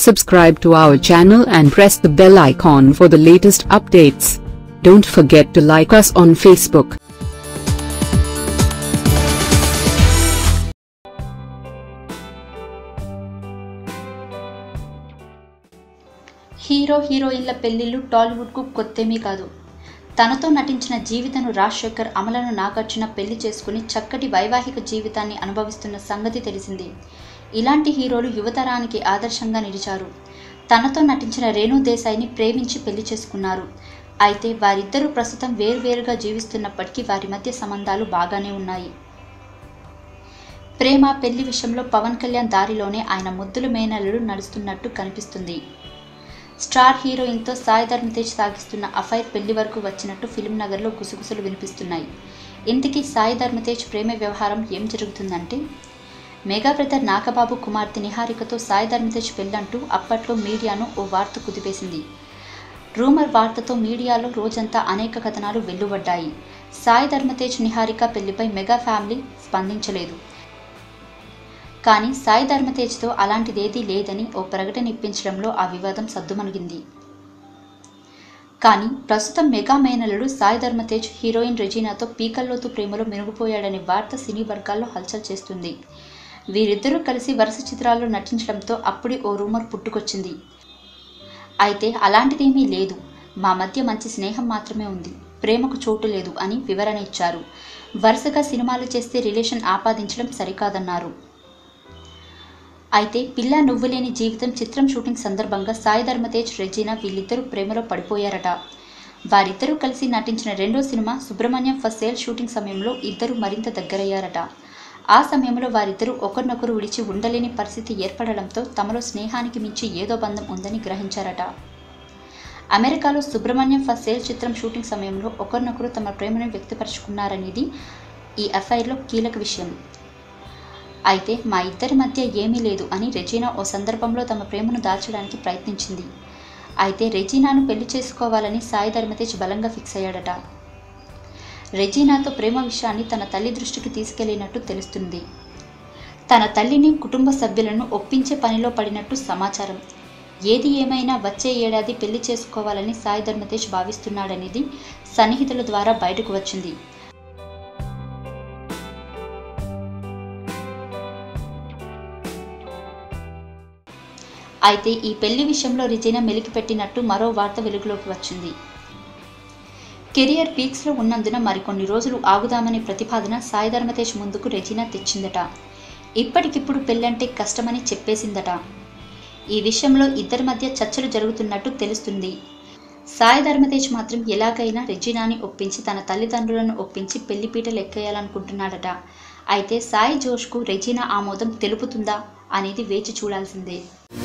Subscribe to our channel and press the bell icon for the latest updates. Don't forget to like us on Facebook. Hero హీరోయిన్ల పెళ్లిళ్ళు టాలీవుడ్కు కొత్తేమీ కాదు తనతో నటించిన జీవితను రాజశేఖర్ అమలను నాగార్జున పెళ్లి చేసుకుని చక్కటి వైవాహిక జీవితాన్ని అనుభవిస్తున్న సంగతి తెలిసింది ఇలాంటి హీరోలు యువతరానికి ఆదర్శంగా నిలిచారు తనతో నటించిన రేణు దేశాయిని ప్రేమించి పెళ్లి చేసుకున్నారు అయితే వారిద్దరూ ప్రస్తుతం వేర్వేరుగా జీవిస్తున్నప్పటికీ వారి మధ్య సంబంధాలు బాగానే ఉన్నాయి ప్రేమ పెళ్లి విషయంలో పవన్ కళ్యాణ్ దారిలోనే ఆయన ముద్దుల మేనల్లుడు నడుస్తున్నట్టు కనిపిస్తుంది స్టార్ హీరోయిన్తో సాయి ధర్మ తేజ్ సాగిస్తున్న అఫైర్ పెళ్లి వరకు వచ్చినట్టు ఫిల్మ్ నగర్లో గుసగుసలు వినిపిస్తున్నాయి ఇంతకీ సాయి ధర్మ తేజ్ ప్రేమ వ్యవహారం ఏం జరుగుతుందంటే మెగా బ్రదర్ నాగబాబు కుమార్తె నిహారికతో సాయి ధర్మ తేజ్ పెళ్ళంటూ అప్పట్లో మీడియాను ఓ వార్త కుదిపేసింది రూమర్ వార్తతో మీడియాలో రోజంతా అనేక కథనాలు వెల్లువడ్డాయి సాయి ధర్మతేజ్ నిహారిక పెళ్లిపై మెగా ఫ్యామిలీ స్పందించలేదు కానీ సాయి ధర్మతేజ్తో అలాంటిదేదీ లేదని ఓ ప్రకటన ఇప్పించడంలో ఆ వివాదం సద్దుమణిగింది కానీ ప్రస్తుతం మెగా మేనలుడు సాయి ధర్మతేజ్ హీరోయిన్ రెజీనాతో పీకల్లోతు ప్రేమలో మెరుగుపోయాడనే వార్త సినీ వర్గాల్లో హల్చల్ చేస్తుంది వీరిద్దరూ కలిసి వరుస చిత్రాల్లో నటించడంతో అప్పుడే ఓ రూమర్ పుట్టుకొచ్చింది అయితే అలాంటిదేమీ లేదు మా మధ్య మంచి స్నేహం మాత్రమే ఉంది ప్రేమకు చోటు లేదు అని వివరణ ఇచ్చారు వరుసగా సినిమాలు చేస్తే రిలేషన్ ఆపాదించడం సరికాదన్నారు అయితే పిల్ల నువ్వులేని జీవితం చిత్రం షూటింగ్ సందర్భంగా సాయి ధర్మతేజ్ రెజీనా వీళ్ళిద్దరూ ప్రేమలో పడిపోయారట వారిద్దరూ కలిసి నటించిన రెండో cinema Subrahmanyam for sale shooting సమయంలో ఇద్దరు మరింత దగ్గరయ్యారట ఆ సమయంలో వారిద్దరూ ఒకరినొకరు విడిచి ఉండలేని పరిస్థితి ఏర్పడడంతో తమలో స్నేహానికి మించి ఏదో బంధం ఉందని గ్రహించారట అమెరికాలో సుబ్రహ్మణ్యం ఫర్ సేల్ చిత్రం షూటింగ్ సమయంలో ఒకరినొకరు తమ ప్రేమను వ్యక్తపరుచుకున్నారనేది ఈ ఎఫ్ఐఆర్లో కీలక విషయం అయితే మా ఇద్దరి మధ్య ఏమీ లేదు అని రెజీనా ఓ సందర్భంలో తమ ప్రేమను దాల్చడానికి ప్రయత్నించింది అయితే రెజీనాను పెళ్లి చేసుకోవాలని సాయి ధర్మతేజ్ బలంగా ఫిక్స్ అయ్యాడట రెజీనాతో ప్రేమ విషయాన్ని తన తల్లి దృష్టికి తీసుకెళ్లినట్టు తెలుస్తుంది తన తల్లిని కుటుంబ సభ్యులను ఒప్పించే పనిలో పడినట్టు సమాచారం ఏది ఏమైనా వచ్చే ఏడాది పెళ్లి చేసుకోవాలని సాయి ధర్మతేజ్ భావిస్తున్నాడనేది సన్నిహితుల ద్వారా బయటకు వచ్చింది అయితే ఈ పెళ్లి విషయంలో రిజైనా మెలికిపెట్టినట్టు మరో వార్త వెలుగులోకి వచ్చింది కెరియర్ పీక్స్లో ఉన్నందున మరికొన్ని రోజులు ఆగుదామనే ప్రతిపాదన సాయి ధర్మతేజ్ ముందుకు రెజీనా తెచ్చిందట ఇప్పటికిప్పుడు పెళ్ళంటే కష్టమని చెప్పేసిందట ఈ విషయంలో ఇద్దరి మధ్య చర్చలు జరుగుతున్నట్టు తెలుస్తుంది సాయి ధర్మతేజ్ మాత్రం ఎలాగైనా రెజీనాని ఒప్పించి తన తల్లిదండ్రులను ఒప్పించి పెళ్లిపీటలు ఎక్కేయాలనుకుంటున్నాడట అయితే సాయి జోష్కు రెజీనా ఆమోదం తెలుపుతుందా అనేది వేచి చూడాల్సిందే